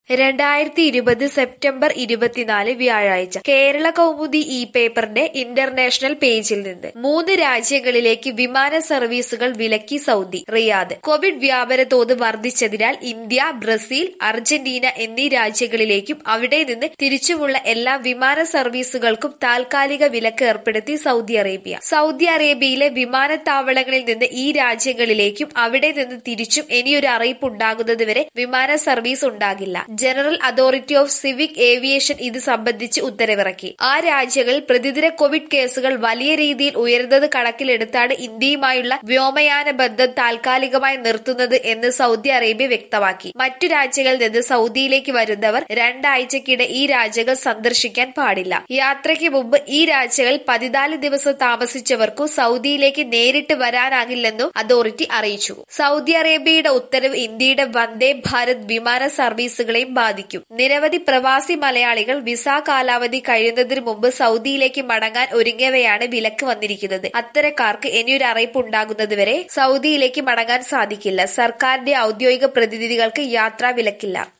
രണ്ടായിരത്തി ഇരുപത് സെപ്റ്റംബർ ഇരുപത്തിനാല് വ്യാഴാഴ്ച കേരള കൗമുദി ഇ പേപ്പറിന്റെ ഇന്റർനാഷണൽ പേജിൽ നിന്ന് മൂന്ന് രാജ്യങ്ങളിലേക്ക് വിമാന സർവീസുകൾ വിലക്കി സൗദി റിയാദ് കോവിഡ് വ്യാപന തോത് വർദ്ധിച്ചതിനാൽ ഇന്ത്യ ബ്രസീൽ അർജന്റീന എന്നീ രാജ്യങ്ങളിലേക്കും അവിടെ നിന്ന് തിരിച്ചുമുള്ള എല്ലാ വിമാന സർവീസുകൾക്കും താൽക്കാലിക വിലക്ക് ഏർപ്പെടുത്തി സൗദി അറേബ്യ സൗദി അറേബ്യയിലെ വിമാനത്താവളങ്ങളിൽ നിന്ന് ഈ രാജ്യങ്ങളിലേക്കും അവിടെ നിന്ന് തിരിച്ചും ഇനിയൊരു അറിയിപ്പ് ഉണ്ടാകുന്നതുവരെ വിമാന സർവീസ് ഉണ്ടാകില്ല general authority of civic aviation ഇത് സംബന്ധിച്ച് ഉത്തരവിറക്കി ആ രാജ്യങ്ങളിൽ പ്രതിദിന കോവിഡ് കേസുകൾ വലിയ രീതിയിൽ ഉയരുന്നത് കണക്കിലെടുത്താണ് ഇന്ത്യയുമായുള്ള വ്യോമയാന ബന്ധം താൽക്കാലികമായി നിർത്തുന്നത് എന്ന് സൗദി അറേബ്യ വ്യക്തമാക്കി മറ്റു രാജ്യങ്ങളിൽ നിന്ന് സൗദിയിലേക്ക് വരുന്നവർ രണ്ടാഴ്ചക്കിടെ ഈ രാജ്യങ്ങൾ സന്ദർശിക്കാൻ പാടില്ല യാത്രയ്ക്ക് മുമ്പ് ഈ രാജ്യങ്ങളിൽ പതിനാല് ദിവസം താമസിച്ചവർക്കു സൗദിയിലേക്ക് നേരിട്ട് വരാനാകില്ലെന്നും അതോറിറ്റി അറിയിച്ചു സൗദി അറേബ്യയുടെ ഉത്തരവ് ഇന്ത്യയുടെ വന്ദേ ഭാരത് വിമാന സർവീസുകളെയും ബാധിക്കും നിരവധി പ്രവാസി മലയാളികൾ വിസ കാലാവധി കഴിയുന്നതിന് മുമ്പ് സൗദിയിലേക്ക് മടങ്ങാൻ ഒരുങ്ങിയവയാണ് വിലക്ക് വന്നിരിക്കുന്നത് അത്തരക്കാർക്ക് ഇനിയൊരു അറിയിപ്പ് ഉണ്ടാകുന്നതുവരെ സൗദിയിലേക്ക് മടങ്ങാൻ സാധിക്കില്ല സർക്കാരിന്റെ ഔദ്യോഗിക പ്രതിനിധികൾക്ക് യാത്രാ വിലക്കില്ല